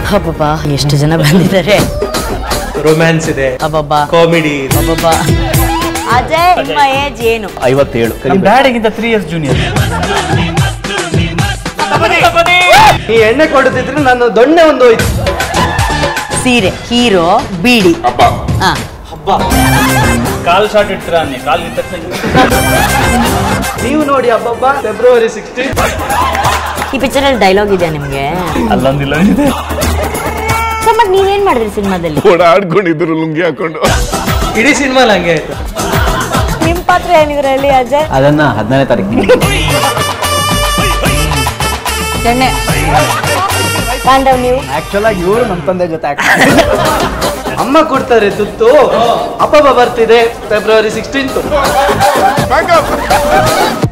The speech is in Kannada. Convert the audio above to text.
ಅಬ್ಬಬ್ಬಾ ಎಷ್ಟು ಜನ ಬಂದಿದ್ದಾರೆ ರೊಮ್ಯಾನ್ಸ್ ಇದೆ ಅಬ್ಬಬ್ಬಾ ಕಾಮಿಡಿ ಅಬ್ಬಬ್ಬಾ ಅಜಯ್ ನಿಮ್ಮ ಏಜ್ ಏನು ಐವತ್ತೇಳು ನಮ್ಮ ಡ್ಯಾಡಿಗಿಂತ ತ್ರೀ ಇಯರ್ಸ್ ಜೂನಿಯರ್ ಈ ಎಣ್ಣೆ ಕೊಡದಿದ್ರೆ ನಾನು ದೊಣ್ಣೆ ಒಂದು ಹೋಯ್ತು ಸೀರೆ ಹೀರೋ ಬೀಡಿ ಹಾ ಕಾಲ್ ಶಾರ್ಟ್ ಇಡ್ತೀರಾ ಅನ್ನಿ ಕಾಲ್ ಇದ್ದ ನೀವು ನೋಡಿ ಹಬ್ಬಬ್ಬ ಫೆಬ್ರವರಿ ಸಿಕ್ಸ್ಟೀನ್ ಈ ಪಿಕ್ಚರ್ ಅಲ್ಲಿ ಡೈಲಾಗ್ ಇದೆ ನಿಮ್ಗೆ ಅಲ್ಲೊಂದಿಲ್ಲ ಇದೆ ಸೊ ಮತ್ ನೀವೇನ್ ಮಾಡಿದ್ರಿ ಸಿನಿಮಾದಲ್ಲಿ ಓಡಾಡ್ಕೊಂಡಿದ್ರು ಲುಂಗಿ ಹಾಕೊಂಡು ಇಡೀ ಸಿನಿಮಾ ಹಂಗೆ ಆಯ್ತು ನಿಮ್ ಪಾತ್ರ ಏನಿದ್ರಲ್ಲಿ ಅಜಯ್ ಅದನ್ನ ಹದಿನಾರನೇ ತಾರೀಕು ಎಣ್ಣೆ ಪಾಂಡವ್ ನೀವು ಆಕ್ಚುಲ್ ಆಗಿ ಇವರು ನಮ್ಮ ತಂದೆ ಜೊತೆ ಅಮ್ಮ ಕೊಡ್ತಾರೆ ತುತ್ತು ಅಪ್ಪಬ್ಬ ಬರ್ತಿದೆ ಫೆಬ್ರವರಿ ಸಿಕ್ಸ್ಟೀನ್ತ್ Back up!